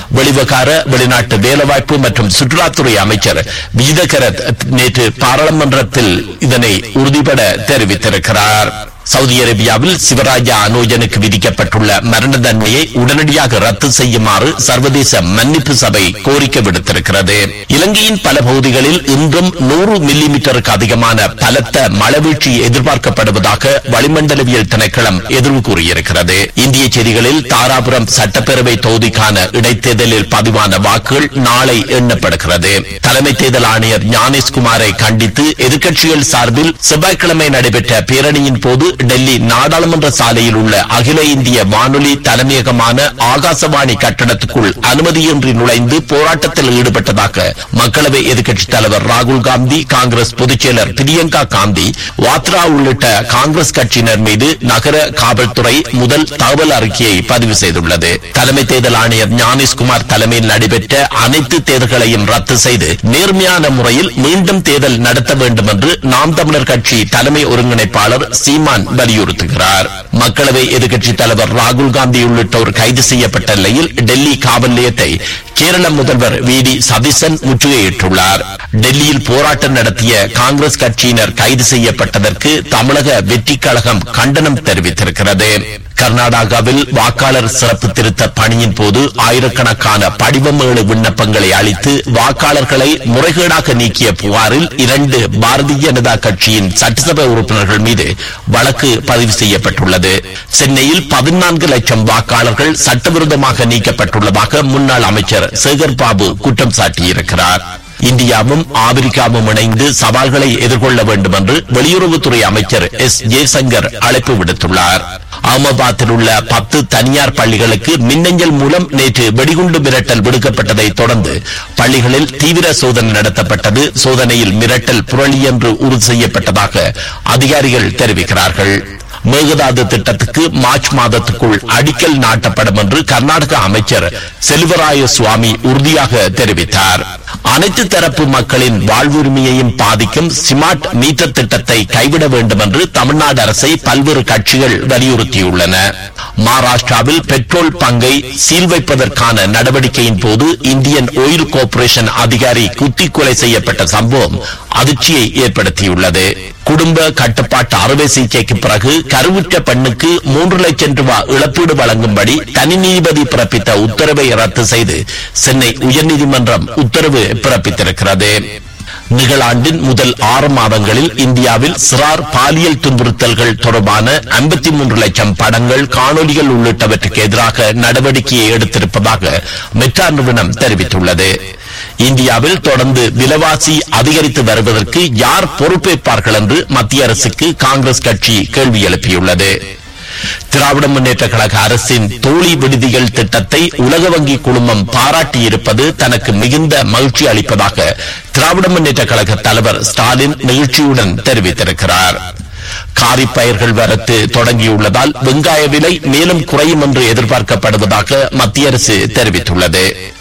வெளிவகார வெளிநாட்டு வேலைவாய்ப்பு மற்றும் சுற்றுலாத்துறை அமைச்சர் விஜிதகர நேற்று பாராளுமன்றத்தில் இதனை உறுதிபட தெரிவித்திருக்கிறார் சவுதி அரேபியாவில் சிவராஜா அனோஜனுக்கு விதிக்கப்பட்டுள்ள மரண தண்டனையை உடனடியாக ரத்து செய்யுமாறு சர்வதேச மன்னிப்பு சபை கோரிக்கை விடுத்திருக்கிறது இலங்கையின் பல பகுதிகளில் இன்றும் நூறு மில்லி மீட்டருக்கு அதிகமான பலத்த மழைவீழ்ச்சி எதிர்பார்க்கப்படுவதாக வளிமண்டலவியல் திணைக்களம் எதிர்வு கூறியிருக்கிறது இந்திய செய்திகளில் தாராபுரம் சட்டப்பேரவை தொகுதிக்கான இடைத்தேர்தலில் பதிவான வாக்குகள் நாளை எண்ணப்படுகிறது தலைமை தேர்தல் ஆணையர் ஞானேஷ்குமாரை கண்டித்து எதிர்க்கட்சிகள் சார்பில் செவ்வாய்க்கிழமை நடைபெற்ற பேரணியின் போது டெல்லி நாடாளுமன்ற சாலையில் உள்ள அகில இந்திய வானொலி தலைமையகமான ஆகாசவாணி கட்டடத்துக்குள் அனுமதியின்றி நுழைந்து போராட்டத்தில் ஈடுபட்டதாக மக்களவை எதிர்க்கட்சித் தலைவர் ராகுல் காந்தி காங்கிரஸ் பொதுச் செயலர் பிரியங்கா காந்தி வாத்ரா உள்ளிட்ட காங்கிரஸ் கட்சியினர் மீது நகர காவல்துறை முதல் தகவல் அறிக்கையை பதிவு செய்துள்ளது தலைமை தேர்தல் ஆணையர் ஞானேஷ்குமார் தலைமையில் நடைபெற்ற அனைத்து தேர்தல்களையும் ரத்து செய்து நேர்மையான முறையில் மீண்டும் தேர்தல் நடத்த வேண்டும் என்று நாம் தமிழர் கட்சி தலைமை ஒருங்கிணைப்பாளர் சீமான் வலியுறுத்துகிறார் மக்களவை எதிர்க்கட்சித் தலைவர் ராகுல் காந்தி உள்ளிட்டோர் கைது செய்யப்பட்ட நிலையில் டெல்லி காவல் நிலையத்தை கேரள முதல்வர் வி டி சதீசன் முற்றுகையிட்டுள்ளார் டெல்லியில் போராட்டம் நடத்திய காங்கிரஸ் கட்சியினர் கைது செய்யப்பட்டதற்கு தமிழக வெற்றிக் கழகம் கண்டனம் தெரிவித்திருக்கிறது கர்நாடகாவில் வாக்காளர் சிறப்பு திருத்த பணியின் போது ஆயிரக்கணக்கான படிவமேளு விண்ணப்பங்களை அளித்து வாக்காளர்களை முறைகேடாக நீக்கிய புகாரில் இரண்டு பாரதிய ஜனதா கட்சியின் சட்டசபை உறுப்பினர்கள் மீது வழக்கு பதிவு செய்யப்பட்டுள்ளது சென்னையில் பதினான்கு லட்சம் வாக்காளர்கள் சட்டவிரோதமாக நீக்கப்பட்டுள்ளதாக முன்னாள் அமைச்சர் சேகர் பாபு குற்றம் சாட்டியிருக்கிறார் இந்தியாவும் ஆப்பிரிக்காவும் இணைந்து சவால்களை எதிர்கொள்ள வேண்டும் என்று வெளியுறவுத்துறை அமைச்சர் எஸ் ஜெய்சங்கர் அழைப்பு விடுத்துள்ளார் அகமதாபாத்தில் உள்ள பத்து தனியார் பள்ளிகளுக்கு மின்னஞ்சல் மூலம் நேற்று வெடிகுண்டு மிரட்டல் விடுக்கப்பட்டதை தொடர்ந்து பள்ளிகளில் தீவிர சோதனை நடத்தப்பட்டது சோதனையில் மிரட்டல் புரளி என்று உறுதி செய்யப்பட்டதாக அதிகாரிகள் தெரிவிக்கிறார்கள் மேகதாது திட்டத்துக்கு மார்ச் மாதத்துக்குள் அடிக்கல் நாட்டப்படும் என்று கர்நாடக அமைச்சர் செல்வராய சுவாமி உறுதியாக தெரிவித்தார் அனைத்து தரப்பு மக்களின் வாழ்வுரிமையையும் பாதிக்கும் ஸ்மார்ட் மீட்டர் திட்டத்தை கைவிட வேண்டும் என்று தமிழ்நாடு அரசை பல்வேறு கட்சிகள் வலியுறுத்தியுள்ளன மகாராஷ்டிராவில் பெட்ரோல் பங்கை சீல் வைப்பதற்கான நடவடிக்கையின் போது இந்தியன் ஆயில் கார்ப்பரேஷன் அதிகாரி குத்தி கொலை செய்யப்பட்ட சம்பவம் அதிர்ச்சியை ஏற்படுத்தியுள்ளது குடும்ப கட்டுப்பாட்டு அறுவை சிகிச்சைக்கு பிறகு கருவுற்ற பெண்ணுக்கு மூன்று லட்சம் ரூபாய் இழப்பீடு வழங்கும்படி தனி நீதிபதி பிறப்பித்த உத்தரவை ரத்து செய்து சென்னை உயர்நீதிமன்றம் உத்தரவு பிறப்பித்திருக்கிறது நிகழாண்டின் முதல் ஆறு மாதங்களில் இந்தியாவில் சிறார் பாலியல் துன்புறுத்தல்கள் தொடர்பான ஐம்பத்தி மூன்று லட்சம் படங்கள் காணொலிகள் உள்ளிட்டவற்றுக்கு எதிராக நடவடிக்கையை எடுத்திருப்பதாக மெட்ரா நிறுவனம் தெரிவித்துள்ளது இந்தியாவில் தொடர்ந்து விலைவாசி அதிகரித்து வருவதற்கு யார் பொறுப்பேற்பார்கள் என்று மத்திய அரசுக்கு காங்கிரஸ் கட்சி கேள்வி எழுப்பியுள்ளது திராவிட முன்னேற்ற கழக அரசின் தோழி விடுதிகள் திட்டத்தை உலக வங்கி குழுமம் பாராட்டியிருப்பது தனக்கு மிகுந்த மகிழ்ச்சி அளிப்பதாக திராவிட முன்னேற்ற கழக தலைவர் ஸ்டாலின் நிகழ்ச்சியுடன் தெரிவித்திருக்கிறார் காரி பயிர்கள் வரத்து தொடங்கியுள்ளதால் வெங்காய விலை மேலும் குறையும் என்று எதிர்பார்க்கப்படுவதாக மத்திய அரசு தெரிவித்துள்ளது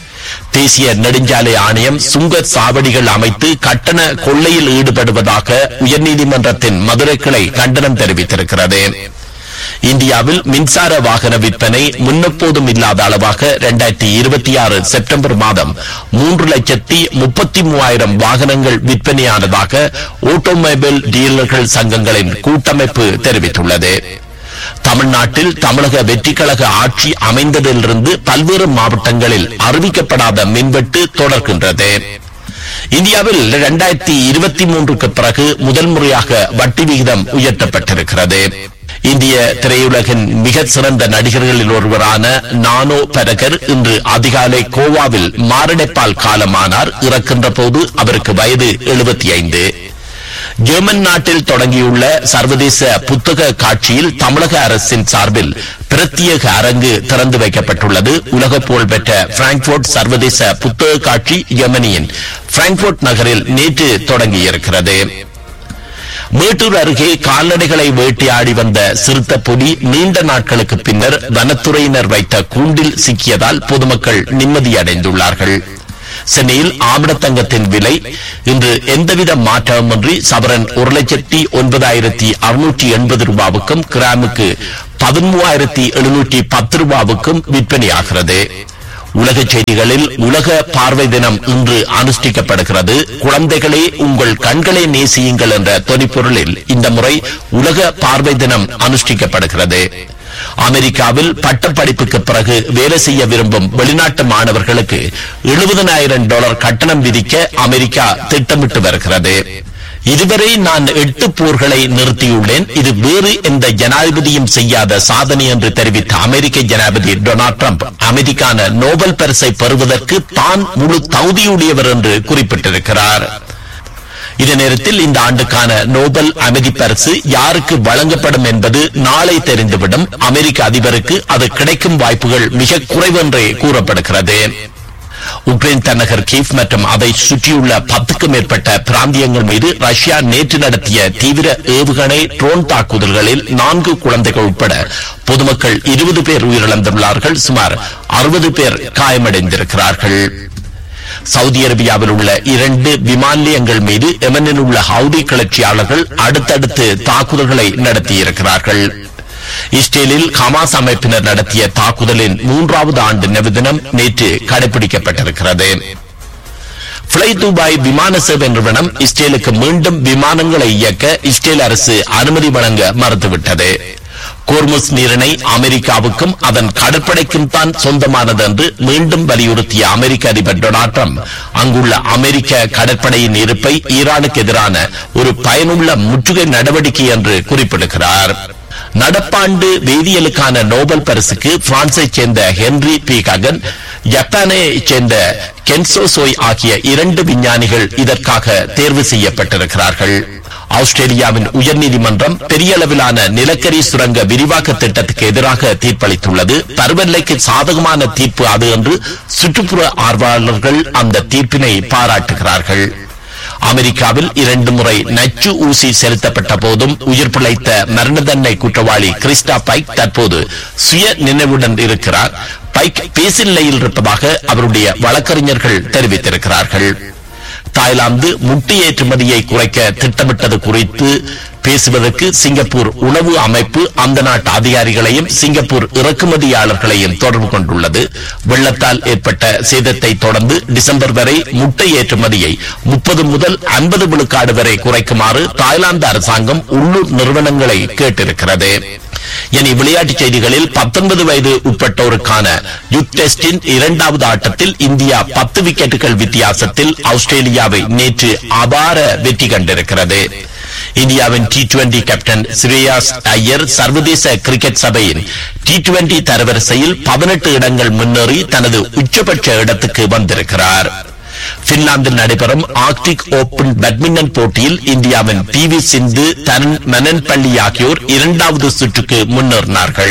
தேசிய நெடுஞ்சாலை ஆணையம் சுங்க சாவடிகள் அமைத்து கட்டண கொள்ளையில் ஈடுபடுவதாக உயர்நீதிமன்றத்தின் மதுரை கிளை கண்டனம் தெரிவித்திருக்கிறது இந்தியாவில் மின்சார வாகன விற்பனை முன்னெப்போதும் இல்லாத அளவாக இரண்டாயிரத்தி இருபத்தி ஆறு செப்டம்பர் மாதம் மூன்று லட்சத்தி முப்பத்தி மூவாயிரம் வாகனங்கள் விற்பனையானதாக ஆட்டோமொபைல் டீலர்கள் சங்கங்களின் கூட்டமைப்பு தெரிவித்துள்ளது தமிழ்நாட்டில் தமிழக வெற்றிக்கழக ஆட்சி அமைந்ததிலிருந்து பல்வேறு மாவட்டங்களில் அறிவிக்கப்படாத மின்வெட்டு தொடர்கின்றது இந்தியாவில் இரண்டாயிரத்தி இருபத்தி மூன்றுக்கு பிறகு முதல் முறையாக வட்டி விகிதம் உயர்த்தப்பட்டிருக்கிறது இந்திய திரையுலகின் மிக சிறந்த நடிகர்களில் ஒருவரான நானோ பரகர் இன்று அதிகாலை கோவாவில் மாரடைப்பால் காலமானார் இறக்கின்ற போது அவருக்கு வயது எழுபத்தி ஐந்து ஜெர்மன் நாட்டில் தொடங்கியுள்ள சர்வதேச புத்தக காட்சியில் தமிழக அரசின் சார்பில் பிரத்யேக அரங்கு திறந்து வைக்கப்பட்டுள்ளது உலக புகழ் பெற்ற பிராங்க்போர்ட் சர்வதேச புத்தக காட்சி ஜெர்மனியின் பிராங்க்போர்ட் நகரில் நேற்று தொடங்கியிருக்கிறது மேட்டூர் அருகே கால்நடைகளை வேட்டையாடி வந்த சிறுத்த புலி நீண்ட நாட்களுக்கு பின்னர் வனத்துறையினர் வைத்த கூண்டில் சிக்கியதால் பொதுமக்கள் நிம்மதியடைந்துள்ளார்கள் சென்னையில் ஆமிடத்தங்கத்தின் விலை இன்று எந்தவித மாற்றமின்றி சவரன் ஒரு லட்சத்தி ஒன்பதாயிரத்தி அறுநூற்றி எண்பது ரூபாவுக்கும் கிராமுக்கு பதிமூவாயிரத்தி எழுநூற்றி பத்து ரூபாவுக்கும் விற்பனையாகிறது உலக செய்திகளில் உலக பார்வை தினம் இன்று அனுஷ்டிக்கப்படுகிறது குழந்தைகளே உங்கள் கண்களை நேசியுங்கள் என்ற தொனிப்பொருளில் இந்த முறை உலக பார்வை தினம் அனுஷ்டிக்கப்படுகிறது அமெரிக்காவில் பட்டப்படிப்புக்கு பிறகு வேலை செய்ய விரும்பும் வெளிநாட்டு மாணவர்களுக்கு எழுபதனாயிரம் டாலர் கட்டணம் விதிக்க அமெரிக்கா திட்டமிட்டு வருகிறது இதுவரை நான் எட்டு போர்களை நிறுத்தியுள்ளேன் இது வேறு எந்த ஜனாதிபதியும் செய்யாத சாதனை என்று தெரிவித்த அமெரிக்க ஜனாதிபதி டொனால்ட் ட்ரம்ப் அமைதிக்கான நோபல் பரிசை பெறுவதற்கு தான் முழு தகுதியுடையவர் என்று குறிப்பிட்டிருக்கிறார் இதே நேரத்தில் இந்த ஆண்டுக்கான நோபல் அமைதி பரிசு யாருக்கு வழங்கப்படும் என்பது நாளை தெரிந்துவிடும் அமெரிக்க அதிபருக்கு அது கிடைக்கும் வாய்ப்புகள் மிக குறைவென்றே கூறப்படுகிறது உக்ரைன் தலைநகர் கீவ் மற்றும் அதை சுற்றியுள்ள பத்துக்கும் மேற்பட்ட பிராந்தியங்கள் மீது ரஷ்யா நேற்று நடத்திய தீவிர ஏவுகணை ட்ரோன் தாக்குதல்களில் நான்கு குழந்தைகள் உட்பட பொதுமக்கள் இருபது பேர் உயிரிழந்துள்ளார்கள் சுமார் அறுபது பேர் காயமடைந்திருக்கிறார்கள் சவுதி அரேபியாவில் உள்ள இரண்டு விமான நிலையங்கள் மீது எமனில் உள்ள ஹவுடி கிளர்ச்சியாளர்கள் அடுத்தடுத்து தாக்குதல்களை நடத்தியிருக்கிறார்கள் இஸ்ரேலில் ஹமாஸ் அமைப்பினர் நடத்திய தாக்குதலின் மூன்றாவது ஆண்டு நினைவு தினம் நேற்று கடைபிடிக்கப்பட்டிருக்கிறது பிளை துபாய் விமான சேவை நிறுவனம் இஸ்ரேலுக்கு மீண்டும் விமானங்களை இயக்க இஸ்ரேல் அரசு அனுமதி வழங்க மறுத்துவிட்டது கோர்முஸ் நீரிணை அமெரிக்காவுக்கும் அதன் கடற்படைக்கும் தான் சொந்தமானது என்று மீண்டும் வலியுறுத்திய அமெரிக்க அதிபர் டொனால்ட் ட்ரம்ப் அங்குள்ள அமெரிக்க கடற்படையின் இருப்பை ஈரானுக்கு எதிரான ஒரு பயனுள்ள முற்றுகை நடவடிக்கை என்று குறிப்பிடுகிறார் நடப்பாண்டு வேதியியலுக்கான நோபல் பரிசுக்கு பிரான்சைச் சேர்ந்த ஹென்றி பி ககன் ஜப்பானைச் சேர்ந்த கென்சோ சோய் ஆகிய இரண்டு விஞ்ஞானிகள் இதற்காக தேர்வு செய்யப்பட்டிருக்கிறார்கள் ஆஸ்திரேலியாவின் உயர்நீதிமன்றம் பெரிய அளவிலான நிலக்கரி சுரங்க விரிவாக்க திட்டத்துக்கு எதிராக தீர்ப்பளித்துள்ளது பருவநிலைக்கு சாதகமான தீர்ப்பு அது என்று சுற்றுப்புற ஆர்வலர்கள் அந்த தீர்ப்பினை பாராட்டுகிறார்கள் அமெரிக்காவில் இரண்டு முறை நச்சு ஊசி செலுத்தப்பட்ட போதும் உயிர் பிழைத்த மரண தண்டனை குற்றவாளி கிறிஸ்டா பைக் தற்போது சுய நினைவுடன் இருக்கிறார் பைக் பேசி நிலையில் இருப்பதாக அவருடைய வழக்கறிஞர்கள் தெரிவித்திருக்கிறார்கள் தாய்லாந்து முட்டை ஏற்றுமதியை குறைக்க திட்டமிட்டது குறித்து பேசுவதற்கு சிங்கப்பூர் உணவு அமைப்பு அந்த நாட்டு அதிகாரிகளையும் சிங்கப்பூர் இறக்குமதியாளர்களையும் தொடர்பு கொண்டுள்ளது வெள்ளத்தால் ஏற்பட்ட சேதத்தை தொடர்ந்து டிசம்பர் வரை முட்டை ஏற்றுமதியை முப்பது முதல் ஐம்பது விழுக்காடு வரை குறைக்குமாறு தாய்லாந்து அரசாங்கம் உள்ளூர் நிறுவனங்களை கேட்டிருக்கிறது இனி விளையாட்டுச் செய்திகளில் பத்தொன்பது வயது உட்பட்டோருக்கான யுத் டெஸ்டின் இரண்டாவது ஆட்டத்தில் இந்தியா பத்து விக்கெட்டுகள் வித்தியாசத்தில் ஆஸ்திரேலியாவை நேற்று அபார வெற்றி கண்டிருக்கிறது இந்தியாவின் T twenty captain Shreyas Iyer சர்வதேச கிரிக்கெட் சபையின் டி டுவெண்டி தரவரிசையில் பதினெட்டு இடங்கள் முன்னேறி தனது உச்சபட்ச இடத்துக்கு வந்திருக்கிறார் பின்லாந்தில் நடைபெறும் ஆர்க்டிக் ஓபன் பேட்மிண்டன் போட்டியில் இந்தியாவின் பி வி சிந்து தருண் மனன்பள்ளி ஆகியோர் இரண்டாவது சுற்றுக்கு முன்னேறினார்கள்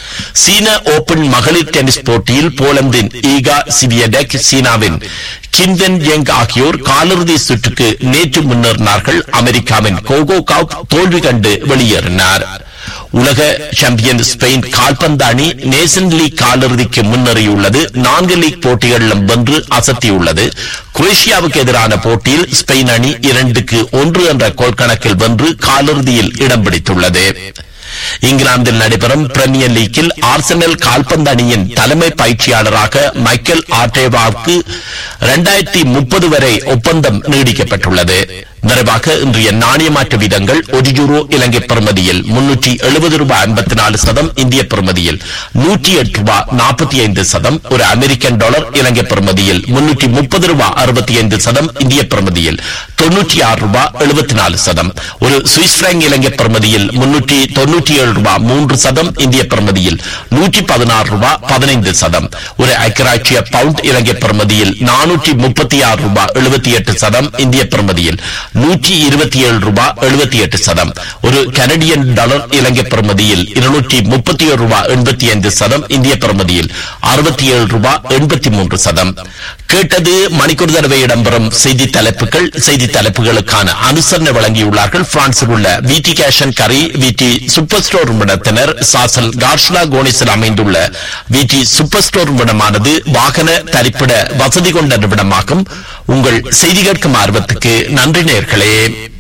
சீன ஓபன் மகளிர் டென்னிஸ் போட்டியில் போலந்தின் ஈகா சிவியடெக் சீனாவின் கின்வென் யங் ஆகியோர் காலிறுதி சுற்றுக்கு நேற்று முன்னேறினார்கள் அமெரிக்காவின் கோகோ காப் தோல்வி கண்டு வெளியேறினார் உலக சாம்பியன் ஸ்பெயின் கால்பந்து அணி நேஷன் லீக் காலிறுதிக்கு முன்னேறியுள்ளது நான்கு லீக் போட்டிகளிலும் வென்று அசத்தியுள்ளது குரேஷியாவுக்கு எதிரான போட்டியில் ஸ்பெயின் அணி இரண்டுக்கு ஒன்று என்ற கோல் கணக்கில் வென்று காலிறுதியில் இடம் பிடித்துள்ளது இங்கிலாந்தில் நடைபெறும் பிரீமியர் லீக்கில் ஆர்சனல் கால்பந்து அணியின் தலைமை பயிற்சியாளராக மைக்கேல் ஆர்டேவாவுக்கு இரண்டாயிரத்தி முப்பது வரை ஒப்பந்தம் நீடிக்கப்பட்டுள்ளது நிறைவாக இன்றைய நாணய மாற்று வீதங்கள் ஒரு யூரோ இலங்கை பெறுமதியில் முன்னூற்றி எழுபது ரூபாய் ஐம்பத்தி நாலு சதம் இந்திய பெறுமதியில் நூற்றி எட்டு ரூபாய் நாற்பத்தி ஐந்து சதம் ஒரு அமெரிக்கன் டாலர் இலங்கை பெறுமதியில் முன்னூற்றி முப்பது ரூபாய் அறுபத்தி ஐந்து சதம் இந்திய பெறுமதியில் தொன்னூற்றி ஆறு ரூபாய் எழுபத்தி நாலு சதம் ஒரு சுவிஸ் பிராங்க் இலங்கை பெறுமதியில் முன்னூற்றி தொன்னூற்றி ஏழு ரூபாய் மூன்று சதம் இந்திய பெறுமதியில் நூற்றி பதினாறு ரூபாய் பதினைந்து சதம் ஒரு ஐக்கராட்சிய பவுண்ட் இலங்கை பெறுமதியில் நானூற்றி முப்பத்தி ஆறு ரூபாய் எழுபத்தி எட்டு சதம் இந்திய பெறுமதியில் நூற்றி இருபத்தி ஏழு ரூபாய் எழுபத்தி எட்டு சதம் ஒரு கனடியன் டாலர் இலங்கை பெறுமதியில் இருநூற்றி முப்பத்தி ஏழு ரூபாய் எண்பத்தி ஐந்து சதம் இந்திய பெறுமதியில் அறுபத்தி ஏழு ரூபாய் எண்பத்தி மூன்று சதம் கேட்டது மணிக்கூர் தடவை இடம்பெறும் செய்தி தலைப்புகள் செய்தி தலைப்புகளுக்கான அனுசரணை வழங்கியுள்ளார்கள் பிரான்சில் உள்ள விடி கேஷன் கரி விடி சூப்பர் ஸ்டோர் நிறுவனத்தினர் சாசல் கார்ஷ்லா கோனிஸில் அமைந்துள்ள விடி சூப்பர் ஸ்டோர் நிறுவனமானது வாகன தரிப்பிட வசதி கொண்ட நிறுவனமாகும் உங்கள் செய்தி கேட்கும் ஆர்வத்துக்கு நன்றி நேர்களே